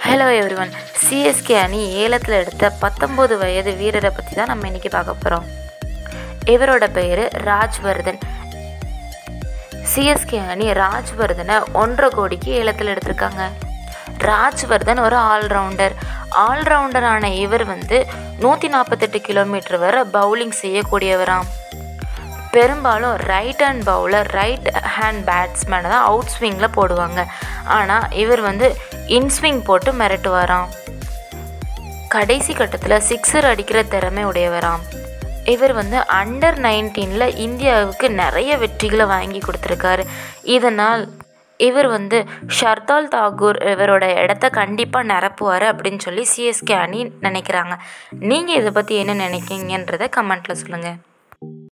hello everyone CSK அணி ஏலத்தில் எடுத்த பத்தொம்போது வயது வீரரை பற்றி தான் நம்ம இன்றைக்கி பார்க்க போகிறோம் இவரோட பெயர் ராஜ்வர்தன் சிஎஸ்கே அணி ராஜ்வர்தனை ஒன்றரை கோடிக்கு ஏலத்தில் எடுத்திருக்காங்க ராஜ்வர்தன் ஒரு ஆல்ரவுண்டர் ஆல்ரவுண்டரான இவர் வந்து நூற்றி நாற்பத்தெட்டு கிலோமீட்டர் வரை பவுலிங் செய்யக்கூடியவராம் பெரும்பாலும் right hand bowler right hand பேட்ஸ்மேனை தான் அவுட் ஸ்விங்கில் போடுவாங்க ஆனால் இவர் வந்து இன்ஸ்விங் போட்டு மிரட்டுவாராம் கடைசி கட்டத்தில் சிக்ஸர் அடிக்கிற திறமை உடையவராம் இவர் வந்து அண்டர் நைன்டீனில் இந்தியாவுக்கு நிறைய வெற்றிகளை வாங்கி கொடுத்துருக்காரு இதனால் இவர் வந்து ஷர்தால் தாகூர் இவரோட இடத்த கண்டிப்பாக நிரப்புவார் அப்படின்னு சொல்லி சிஎஸ்கே அணி நினைக்கிறாங்க நீங்கள் இதை பற்றி என்ன நினைக்கிங்கன்றதை கமெண்ட்டில் சொல்லுங்கள்